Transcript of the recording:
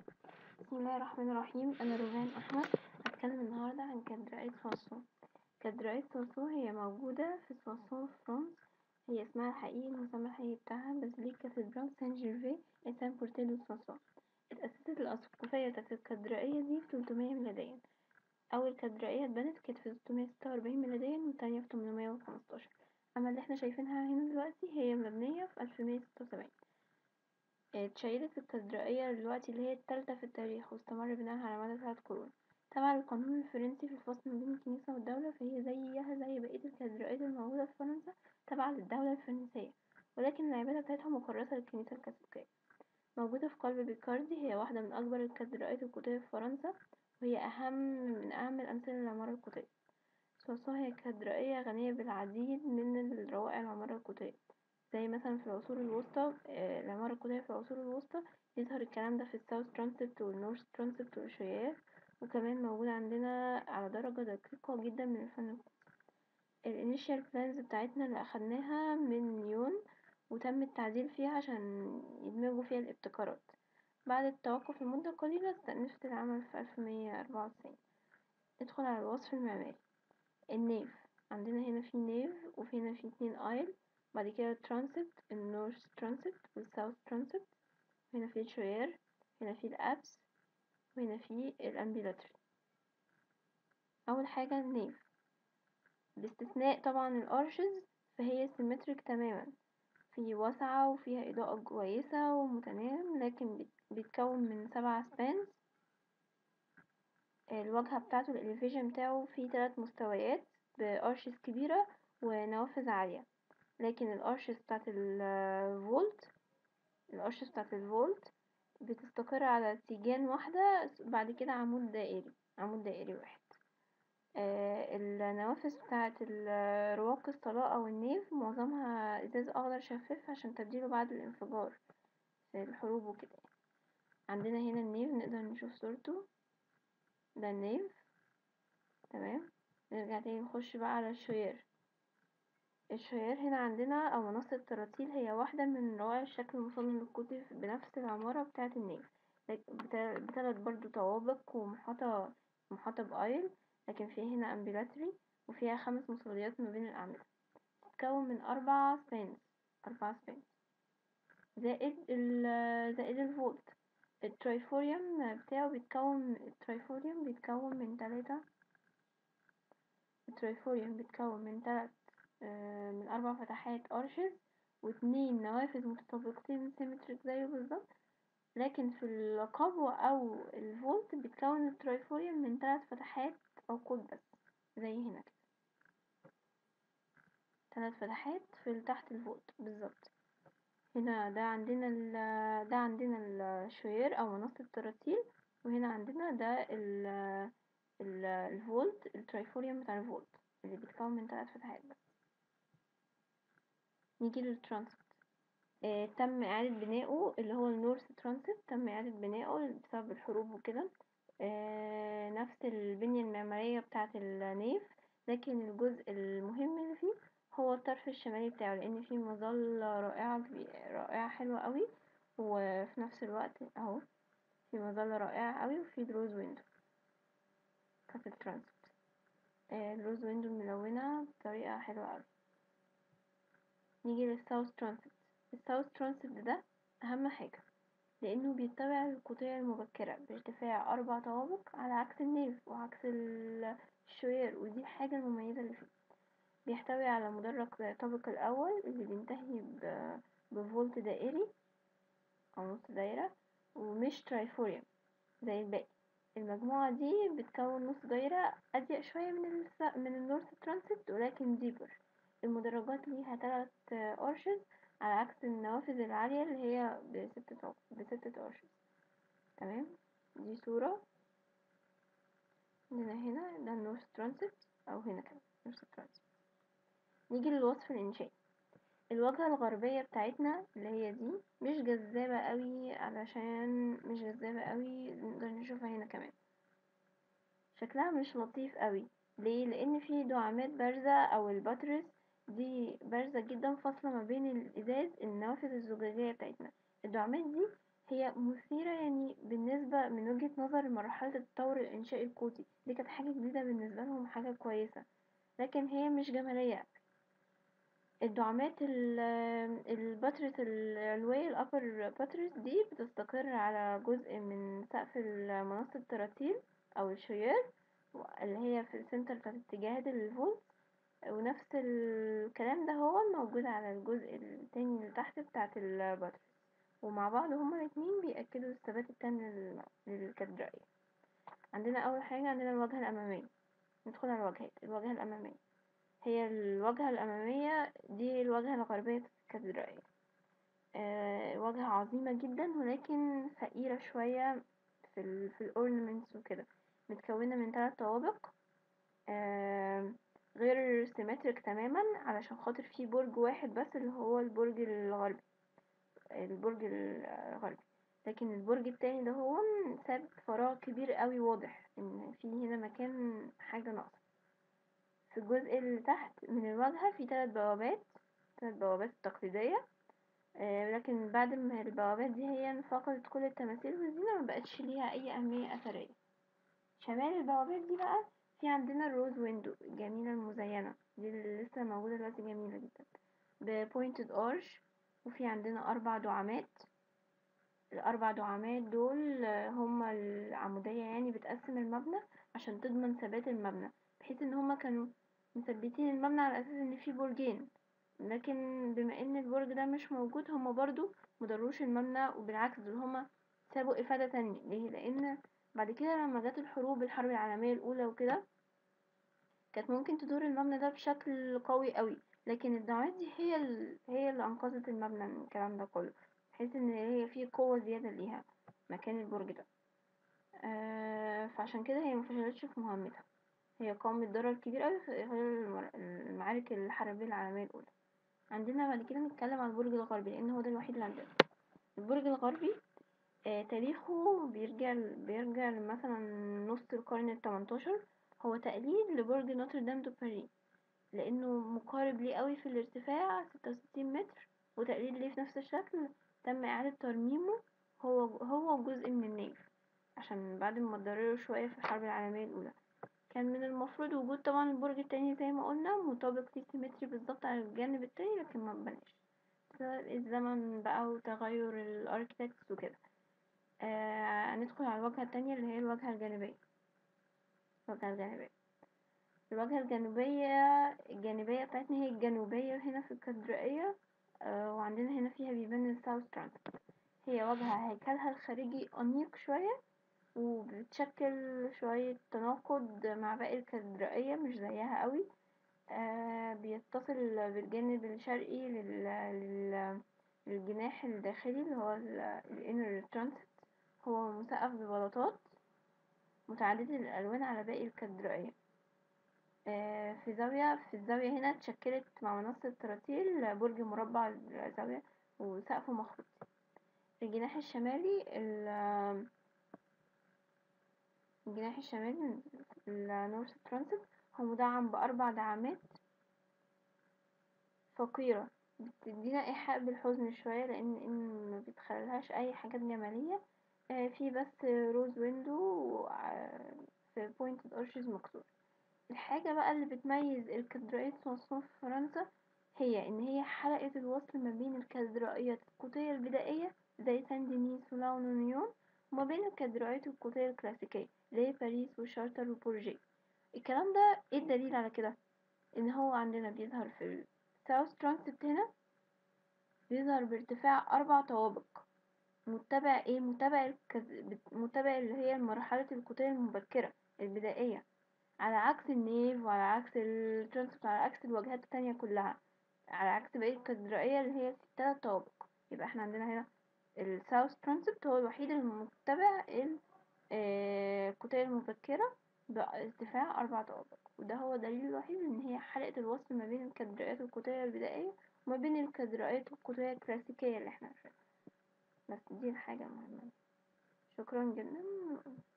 بسم الله الرحمن الرحيم أنا روان أحمد هتكلم النهاردة عن كاتدرائية سوانسون كاتدرائية سوانسون هي موجودة في سوانسون فرانس هي اسمها الحقيقي المسمى الحقيقي بتاعها بازيليك كاتدرال سان جيرفي اي سان بورتيلو سوانسون اتأسست الأسقفية بتاعت الكاتدرائية دي في تلتمية ميلاديا أول كاتدرائية اتبنت كانت في ستمية ستة وأربعين ميلاديا والتانية في تمنمية وخمستاشر أما اللي احنا شايفينها هنا دلوقتي هي مبنية في ألفمية ستة وسبعين اتشيدت الكاتدرائية دلوقتي اللي هي التالتة في التاريخ واستمر بناءها على مدى ثلاث قرون تبع القانون الفرنسي في الفصل ما بين الكنيسة والدولة فهي زيها زي بقية الكاتدرائيات الموجودة في فرنسا تابعة للدولة الفرنسية ولكن العبادة بتاعتها مكرسة للكنيسة الكاثوليكية موجودة في قلب بيكاردي هي واحدة من أكبر الكاتدرائيات القوطية في فرنسا وهي أهم من أهم الأمثلة للعمارة القوطية سوانسون هي كاتدرائية غنية بالعديد من الروائع العمارة القوطية زي مثلا في العصور الوسطى العمارة القوطية في العصور الوسطى يظهر الكلام ده في الساوث ترانسبت والنورث ترانسبت والشويات وكمان موجود عندنا على درجة دقيقة جدا من الفن الانيشال بلانز بتاعتنا اللي أخدناها من نيون وتم التعديل فيها عشان يدمجوا فيها الابتكارات بعد التوقف لمدة قليلة استأنفت العمل في ألف مية أربعة وتسعين ندخل على الوصف المعماري النيف عندنا هنا في نيف وفي هنا في اتنين ايل بعد كده ترانسبت النورث ترانسبت والساوث ترانسبت هنا في الشوير هنا في الابس وهنا في الامبيلاتري اول حاجة النيف باستثناء طبعا الارشز فهي سيمتريك تماما في واسعة وفيها اضاءة كويسة ومتناغم لكن بيتكون من سبع سبانز الواجهة بتاعته الاليفيشن بتاعه فيه تلات مستويات بارشز كبيرة ونوافذ عالية لكن الارشز بتاعت الفولت الارشز بتاعت الفولت بتستقر على تيجان واحدة بعد كده عمود دائري عمود دائري واحد آه النوافذ بتاعت رواق الصلاة أو النيف معظمها ازاز اخضر شفاف عشان تبديله بعد الانفجار في الحروب وكده عندنا هنا النيف نقدر نشوف صورته ده النيف تمام نرجع تاني نخش بقى على الشوير الشوير هنا عندنا أو منصة تراتيل هي واحدة من روائع الشكل المصمم القوطي بنفس العمارة بتاعة النيف بتلات برضو طوابق ومحاطة محاطة بأيل لكن في هنا أمبيلاتري وفيها خمس مصليات ما بين الأعمدة تتكون من أربع سبانز أربع سبانز زائد ال زائد الفولت الترايفوريوم بتاعه بيتكون الترايفوريوم بيتكون من تلاتة الترايفوريوم بيتكون من تلات من أربع فتحات أرشز واتنين نوافذ متطابقتين سيمتريك زيه بالظبط لكن في القبو أو الفولت بيتكون الترايفوريوم من تلات فتحات عقود بس زي هنا كده تلات فتحات في تحت الفولت بالظبط هنا ده عندنا ال ده عندنا الشوير أو منصة تراتيل وهنا عندنا ده ال ال الفولت الترايفوريوم بتاع الفولت اللي بيتكون من تلات فتحات بس نيجي للترانسبت آه تم إعادة بنائه اللي هو النورث ترانسبت تم إعادة بنائه بسبب الحروب وكده آه نفس البنية المعمارية بتاعة النيف لكن الجزء المهم اللي فيه هو الطرف الشمالي بتاعه لأن فيه مظلة رائعة رائعة حلوة قوي وفي نفس الوقت اهو في مظلة رائعة قوي وفي دروز ويندو بتاعة الترانسبت آه الروز ويندو ملونة بطريقة حلوة قوي نيجي للساوث ترانسبت الساوث ترانسبت ده أهم حاجة لأنه بيتبع القوطية المبكرة بارتفاع أربع طوابق على عكس النيف وعكس الشوير ودي الحاجة المميزة اللي فيه بيحتوي على مدرج الطابق الأول اللي بينتهي بفولت دائري أو نص دايرة ومش ترايفوريوم زي الباقي المجموعة دي بتكون نص دايرة أضيق شوية من الس... من النورث ترانسبت ولكن ديبر المدرجات ليها تلات أرشز على عكس النوافذ العالية اللي هي بستة بستة أرشز تمام دي صورة عندنا هنا ده النورث ترانسبت أو هنا كمان نورث ترانسبت نيجي للوصف الإنشائي الواجهة الغربية بتاعتنا اللي هي دي مش جذابة قوي علشان مش جذابة قوي نقدر نشوفها هنا كمان شكلها مش لطيف قوي ليه لان في دعامات بارزة او الباترس دي بارزة جدا فاصلة ما بين الازاز النوافذ الزجاجية بتاعتنا الدعامات دي هي مثيرة يعني بالنسبة ده من وجهة نظر مرحلة التطور الإنشائي القوطي دي كانت حاجة جديدة بالنسبة لهم حاجة كويسة لكن هي مش جمالية الدعامات الباترس العلوية الأبر باترس دي بتستقر على جزء من سقف منصة التراتيل أو الشيال اللي هي في السنتر بتاعت اتجاهات الفولت ونفس الكلام ده هو موجود على الجزء التاني اللي تحت بتاعت الباترس ومع بعض هما الاتنين بيأكدوا الثبات التام للكاتدرائية عندنا أول حاجة عندنا الواجهة الأمامية ندخل على الواجهات الواجهة الأمامية هي الواجهة الأمامية دي الواجهة الغربية في الكاتدرائية آه واجهة عظيمة جدا ولكن فقيرة شوية في ال في الأورنمنتس وكده متكونة من ثلاث طوابق آه غير سيمتريك تماما علشان خاطر في برج واحد بس اللي هو البرج الغربي البرج الغربي لكن البرج التاني ده هو ساب فراغ كبير قوي واضح ان في هنا مكان حاجة ناقصة في الجزء اللي تحت من الواجهة في ثلاث بوابات ثلاث بوابات تقليدية آه لكن بعد ما البوابات دي هي فقدت كل التماثيل والزينة مبقتش ليها أي أهمية أثرية شمال البوابات دي بقى في عندنا الروز ويندو الجميلة المزينة دي اللي لسه موجودة دلوقتي جميلة جدا ببوينتد ارش وفي عندنا أربع دعامات الأربع دعامات دول هما العمودية يعني بتقسم المبنى عشان تضمن ثبات المبنى بحيث ان هما كانوا مثبتين المبنى على أساس ان في برجين لكن بما ان البرج ده مش موجود هما برضو مضروش المبنى وبالعكس دول هما سابوا إفادة تانية ليه لأن بعد كده لما جت الحروب الحرب العالمية الأولى وكده كانت ممكن تدور المبنى ده بشكل قوي قوي لكن الدعامات دي هي ال... هي اللي أنقذت المبنى من الكلام ده كله بحيث ان هي في قوة زيادة ليها مكان البرج ده آه فعشان كده هي مفشلتش في مهمتها هي قامت ضرر كبير اوي في المعارك الحربية العالمية الأولى عندنا بعد كده نتكلم عن البرج الغربي لأن هو ده الوحيد اللي عندنا البرج الغربي آه تاريخه بيرجع بيرجع مثلا نص القرن التمنتاشر هو تقليد لبرج نوتردام دو باري لأنه مقارب ليه قوي في الارتفاع ستة وستين متر وتقليد ليه في نفس الشكل تم إعادة ترميمه هو هو جزء من النيف عشان بعد ما اتضرروا شوية في الحرب العالمية الأولى كان من المفروض وجود طبعا البرج التاني زي ما قلنا مطابق ليه سيمتري بالظبط على الجانب التاني لكن ما بناش بسبب الزمن بقى وتغير الاركتكتس وكده آه ندخل على الواجهة التانية اللي هي الواجهة الجانبية الواجهة الجانبية الواجهة الجانبية الجانبية بتاعتنا هي الجنوبية هنا في الكاتدرائية آه وعندنا هنا فيها بيبان الساوث ترانس هي واجهة هيكلها الخارجي أنيق شوية وبتشكل شوية تناقض مع باقي الكاتدرائية مش زيها قوي آه بيتصل بالجانب الشرقي لل... لل... للجناح الداخلي اللي هو الانر ترانسيت هو مسقف ببلاطات متعددة الألوان على باقي الكاتدرائية آه في زاوية في الزاوية هنا اتشكلت مع منصة تراتيل برج مربع الزاوية وسقفه مخروط في الجناح الشمالي الجناح الشمالي النورث ترانسيت هو مدعم بأربع دعامات فقيرة بتدينا إيحاء بالحزن شوية لأن إن مبيتخللهاش أي حاجات جمالية آه في بس روز ويندو في بوينت أرشز مكسور الحاجة بقى اللي بتميز الكاتدرائية سوانسون في فرنسا هي إن هي حلقة الوصل ما بين الكاتدرائيات القوطية البدائية زي سان دينيس ولاون ونيون وما بين الكاتدرائيات القوطية الكلاسيكية زي باريس وشارتر وبورجي الكلام ده ايه الدليل على كده ان هو عندنا بيظهر في الساوث ترانسيت هنا بيظهر بارتفاع اربع طوابق متبع ايه متبع الكز... متبع اللي هي مرحلة القوطية المبكرة البدائية على عكس النيف وعلى عكس الترانسيت وعلى عكس الواجهات التانية كلها على عكس بقية الكاتدرائية اللي هي تلات طوابق يبقى احنا عندنا هنا الساوث ترانسيت هو الوحيد المتبع القوطية المبكرة بارتفاع أربع طوابق وده هو الدليل الوحيد إن هي حلقة الوصل ما بين الكاتدرائيات القوطية البدائية وما بين الكاتدرائيات القوطية الكلاسيكية اللي احنا عارفينها بس دي الحاجة المهمة شكرا جدا